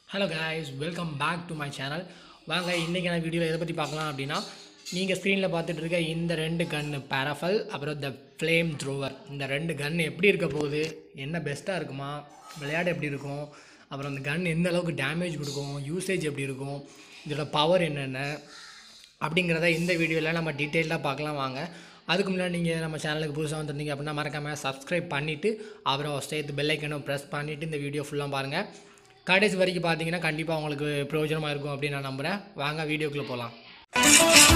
hello guys welcome back to my channel வாங்க இன்றைக்கான வீடியோவில் எதை பற்றி பார்க்கலாம் அப்படின்னா நீங்கள் ஸ்க்ரீனில் பார்த்துட்டு இருக்க இந்த ரெண்டு கன்று பேராஃபல் அப்புறம் த ஃப்ளேம் த்ரோவர் இந்த ரெண்டு கன் எப்படி இருக்க போகுது என்ன பெஸ்ட்டாக இருக்குமா விளையாட எப்படி இருக்கும் அப்புறம் அந்த கன் எந்த அளவுக்கு டேமேஜ் கொடுக்கும் யூசேஜ் எப்படி இருக்கும் இதோட பவர் என்னென்ன அப்படிங்கிறத இந்த வீடியோவில் நம்ம டீட்டெயிலாக பார்க்கலாம் வாங்க அதுக்கு முன்னாடி நீங்கள் நம்ம சேனலுக்கு புதுசாக வந்திருந்தீங்க அப்படின்னா மறக்காமல் சப்ஸ்கிரைப் பண்ணிவிட்டு அப்புறம் சேர்த்து பெல்லைக்கனும் ப்ரெஸ் பண்ணிவிட்டு இந்த வீடியோ ஃபுல்லாக பாருங்கள் கடைசி வரைக்கும் பார்த்தீங்கன்னா கண்டிப்பாக உங்களுக்கு பிரயோஜனமாக இருக்கும் அப்படின்னு நான் நம்புகிறேன் வாங்க வீடியோக்குள்ளே போகலாம்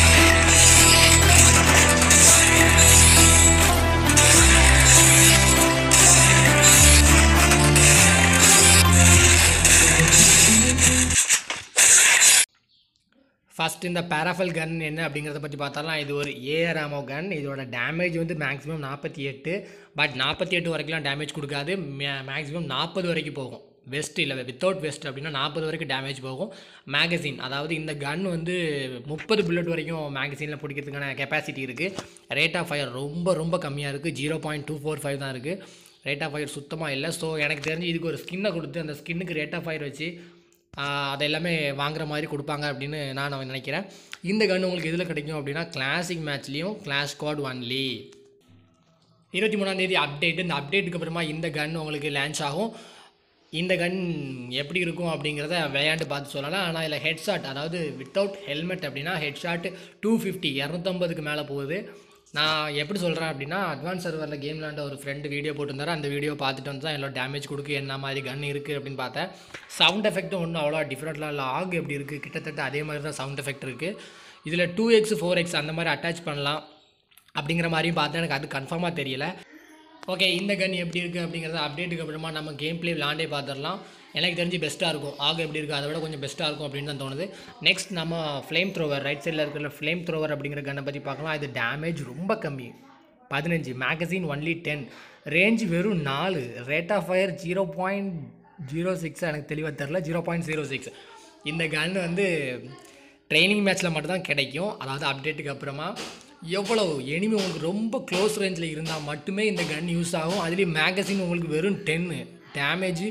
ஃபஸ்ட் இந்த பேராஃபல் கன் என்ன அப்படிங்கிறத பற்றி பார்த்தாலாம் இது ஒரு ஏஆர் ஆமோ கன் இதோட டேமேஜ் வந்து மேக்ஸிமம் நாற்பத்தி எட்டு பட் நாற்பத்தி எட்டு வரைக்கும்லாம் டேமேஜ் கொடுக்காது மேக்ஸிமம் நாற்பது வரைக்கும் போகும் வெஸ்ட் இல்லை வித்தவுட் வெஸ்ட் அப்படின்னா நாற்பது வரைக்கும் டேமேஜ் போகும் மேகசின் அதாவது இந்த கன் வந்து முப்பது புல்லட் வரைக்கும் மேகசினில் பிடிக்கிறதுக்கான கெப்பாசிட்டி இருக்குது ரேட் ஆஃப் ஃபயர் ரொம்ப ரொம்ப கம்மியாக இருக்குது zero point two four five தான் இருக்குது ரேட் ஆஃப் ஃபயர் சுத்தமாக இல்லை ஸோ எனக்கு தெரிஞ்சு இதுக்கு ஒரு ஸ்கின்னை கொடுத்து அந்த ஸ்கின்னுக்கு ரேட் ஆஃப் ஃபயர் வச்சு ஆஹ் அது எல்லாமே வாங்குற மாதிரி கொடுப்பாங்க அப்படின்னு நான் நினைக்கிறேன் இந்த கன் உங்களுக்கு எதில் கிடைக்கும் அப்படின்னா கிளாசிக் மேட்ச்லேயும் கிளாஸ் ஸ்குவாட் ஒன்லி இருபத்தி மூணாந்தேதி அப்டேட் இந்த அப்டேட்டுக்கு அப்புறமா இந்த கன் உங்களுக்கு லான்ச் ஆகும் இந்த கன் எப்படி இருக்கும் அப்படிங்கிறத விளையாண்டு பார்த்து சொல்லலாம் ஆனால் இதில் ஹெட்ஷாட் அதாவது வித்தவுட் ஹெல்மெட் அப்படின்னா ஹெட்ஷாட் டூ ஃபிஃப்டி இரநூத்தம்பதுக்கு மேலே போகுது நான் எப்படி சொல்கிறேன் அப்படின்னா அட்வான்ஸ் சர்வரில் கேம் விளாண்ட ஒரு ஃப்ரெண்டு வீடியோ போட்டிருந்தாரு அந்த வீடியோ பார்த்துட்டு வந்து தான் எல்லாம் டேமேஜ் கொடுக்கு என்ன மாதிரி கன் இருக்குது அப்படின்னு பார்த்தேன் சவுண்ட் எஃபெக்ட்டும் ஒன்றும் அவ்வளோ டிஃப்ரெண்ட்லாம் இல்லை ஆக் எப்படி இருக்குது கிட்டத்தட்ட அதே மாதிரி தான் சவுண்ட் எஃபெக்ட் இருக்குது இதில் டூ எக்ஸ் ஃபோர் எக்ஸ் அந்த மாதிரி அட்டாச் பண்ணலாம் அப்படிங்கிற மாதிரியும் பார்த்தேன் எனக்கு அது கன்ஃபார்மாக தெரியல ஓகே இந்த கன் எப்படி இருக்குது அப்படிங்கிறத அப்டேட்டுக்கு அப்புறமா நம்ம கேம் ப்ளே விளாண்டே பார்த்துடலாம் எனக்கு தெரிஞ்சு பெஸ்ட்டாக இருக்கும் ஆக எப்படி இருக்குது அதை விட கொஞ்சம் பெஸ்ட்டாக இருக்கும் அப்படின்னு தான் தோணுது நெக்ஸ்ட் நம்ம ஃப்ளேம் த்ரோவர் ரைட் சைடில் இருக்கிற ஃப்ளேம் த்ரோவர் அப்படிங்கிற கன்னை பற்றி பார்க்கலாம் இது டேமேஜ் ரொம்ப கம்மி பதினஞ்சு மேகசின் ஒன்லி டென் ரேஞ்ச் வெறும் நாலு rate of fire zero point zero six எனக்கு தெளிவாக தெரில ஜீரோ பாயிண்ட் ஜீரோ சிக்ஸ் இந்த கன் வந்து ட்ரைனிங் மேட்ச்சில் மட்டும்தான் கிடைக்கும் அதாவது அப்டேட்டுக்கு அப்புறமா எவ்வளோ எனிமி உங்களுக்கு ரொம்ப க்ளோஸ் ரேஞ்சில் இருந்தால் மட்டுமே இந்த கன் யூஸ் ஆகும் அதுலேயும் மேகசின் உங்களுக்கு வெறும் டென்னு டேமேஜ்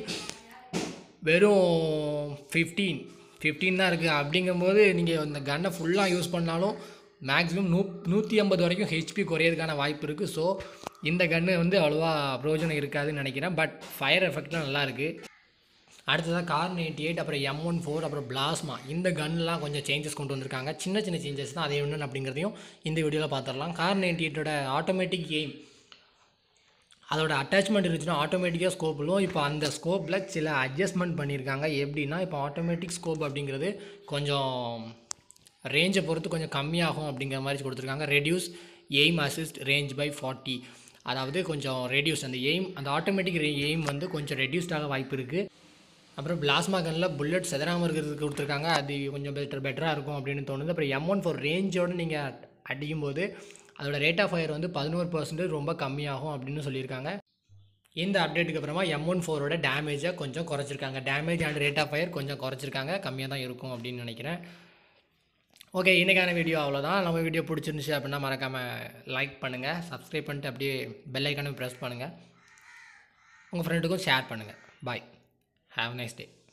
வெறும் ஃபிஃப்டீன் ஃபிஃப்டீன் தான் இருக்குது அப்படிங்கும்போது நீங்கள் இந்த கன்னை ஃபுல்லாக யூஸ் பண்ணாலும் மேக்ஸிமம் நூ நூற்றி ஐம்பது வரைக்கும் ஹெச்பி குறையிறதுக்கான வாய்ப்பு இருக்குது ஸோ இந்த கன்று வந்து அவ்வளோவா பிரயோஜனம் இருக்காதுன்னு நினைக்கிறேன் பட் ஃபயர் எஃபெக்ட்லாம் நல்லா இருக்குது அடுத்ததாக கார் நைன்டி எயிட் அப்புறம் எம் ஒன் ஃபோர் அப்புறம் பிளாஸ்மா இந்த கன்லாம் கொஞ்சம் சேஞ்சஸ் கொண்டு வந்திருக்காங்க சின்ன சின்ன சேஞ்சஸ் தான் அது என்னென்னு அப்படிங்கிறதையும் இந்த வீடியோவில் பார்த்துடலாம் கார் நைன்டி எயிட்டோட ஆட்டோமேட்டிக் எய்ம் அதோட அட்டாச்மெண்ட் இருந்துச்சுன்னா ஆட்டோமேட்டிக்காக ஸ்கோப் விழும் இப்போ அந்த ஸ்கோப்பில் சில அட்ஜஸ்ட்மெண்ட் பண்ணியிருக்காங்க எப்படின்னா இப்போ ஆட்டோமேட்டிக் ஸ்கோப் அப்படிங்கிறது கொஞ்சம் ரேஞ்சை பொறுத்து கொஞ்சம் கம்மியாகும் அப்படிங்கிற மாதிரி கொடுத்துருக்காங்க reduce aim assist range by forty அதாவது கொஞ்சம் ரெடியூஸ் அந்த எய்ம் அந்த ஆட்டோமேட்டிக் எய்ம் வந்து கொஞ்சம் ரெடியூஸ்டாக வாய்ப்பு இருக்குது அப்புறம் பிளாஸ்மா கனில் புல்லட் செதறாமல் இருக்கிறதுக்கு கொடுத்துருக்காங்க அது கொஞ்சம் பெட்டர் பெட்டராக இருக்கும் அப்படின்னு தோணுது அப்புறம் எம் ஒன் ஃபோர் ரேஞ்சோடு நீங்கள் அடிக்கும் போது அதோட ரேட் ஆஃப் ஃபயர் வந்து பதினோரு பர்சன்டேஜ் ரொம்ப கம்மியாகும் அப்படின்னு சொல்லியிருக்காங்க இந்த அப்டேட்டுக்கு அப்புறமா எம் ஒன் ஃபோரோட டேமேஜை கொஞ்சம் குறைச்சிருக்காங்க damage and rate of fire கொஞ்சம் குறைச்சிருக்காங்க கம்மியாக தான் இருக்கும் அப்படின்னு நினைக்கிறேன் ஓகே இன்றைக்கான வீடியோ அவ்வளோதான் நம்ம வீடியோ பிடிச்சிருந்துச்சு அப்படின்னா மறக்காமல் லைக் பண்ணுங்கள் சப்ஸ்கிரைப் பண்ணிட்டு அப்படியே பெல் ஐக்கானும் ப்ரெஸ் பண்ணுங்கள் உங்கள் ஃப்ரெண்டுக்கும் ஷேர் பண்ணுங்கள் பாய் ஹாவ் நைஸ் டே